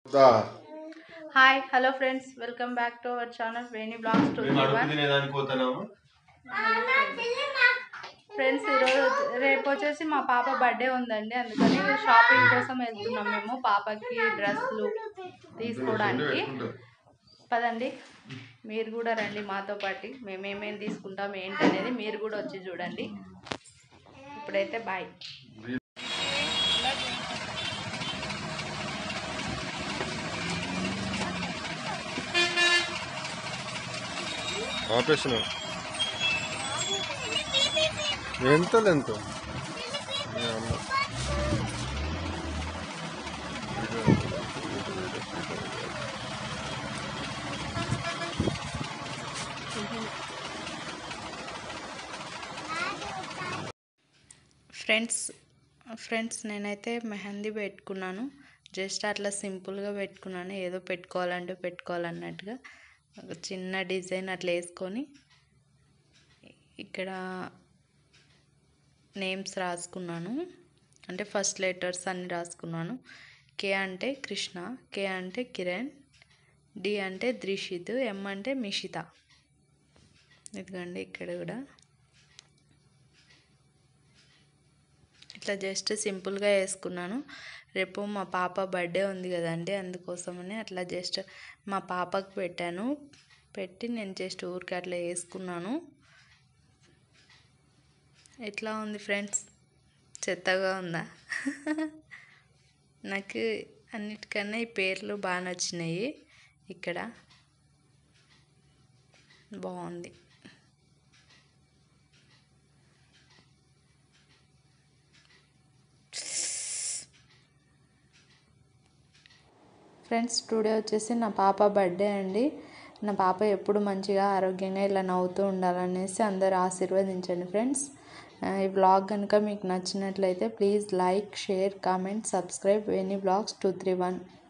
The. Hi hello friends welcome back to our channel Veni vlogs two మేము అడుగు తినేదానికి పోతున్నాము ఫ్రెండ్స్ ఈరోజు రేపు వచ్చేసి మా పాప బర్త్డే ఉందండి అందుకని షాపింగ్ కోసం వెళ్తున్నాం మేము పాపకి డ్రెస్లు తీసుకోవడానికి పదండి మీరు కూడా రండి మాతో పాటు మేము ఏమేమి తీసుకుంటాం ఏంటి అనేది మీరు కూడా వచ్చి చూడండి ఇప్పుడైతే బాయ్ ఆపరేషన్ ఎంత ఎంత ఫ్రెండ్స్ ఫ్రెండ్స్ నేనైతే మెహందీ పెట్టుకున్నాను జస్ట్ అట్లా సింపుల్గా పెట్టుకున్నాను ఏదో పెట్టుకోవాలంటే పెట్టుకోవాలన్నట్టుగా ఒక చిన్న డిజైన్ అట్లా వేసుకొని ఇక్కడ నేమ్స్ రాసుకున్నాను అంటే ఫస్ట్ లెటర్స్ అన్ని రాసుకున్నాను కే అంటే కృష్ణ కే అంటే కిరణ్ డి అంటే ద్రిషిత్ ఎం అంటే మిషిత ఇదిగోండి ఇక్కడ కూడా ఇట్లా జస్ట్ సింపుల్గా వేసుకున్నాను రేపు మా పాప బర్త్డే ఉంది కదండి అందుకోసమని అట్లా జస్ట్ మా పాపకు పెట్టాను పెట్టి నేను జస్ట్ ఊరికి అట్లా వేసుకున్నాను ఎట్లా ఉంది ఫ్రెండ్స్ చెత్తగా ఉందా నాకు అన్నిటికన్నా ఈ పేర్లు బాగా నచ్చినాయి ఇక్కడ బాగుంది ఫ్రెండ్స్ టుడే వచ్చేసి నా పాప బర్త్డే అండి నా పాప ఎప్పుడు మంచిగా ఆరోగ్యంగా ఇలా నవ్వుతూ ఉండాలనేసి అందరూ ఆశీర్వదించండి ఫ్రెండ్స్ ఆ, ఈ బ్లాగ్ కనుక మీకు నచ్చినట్లయితే please like share comment subscribe any vlogs two three one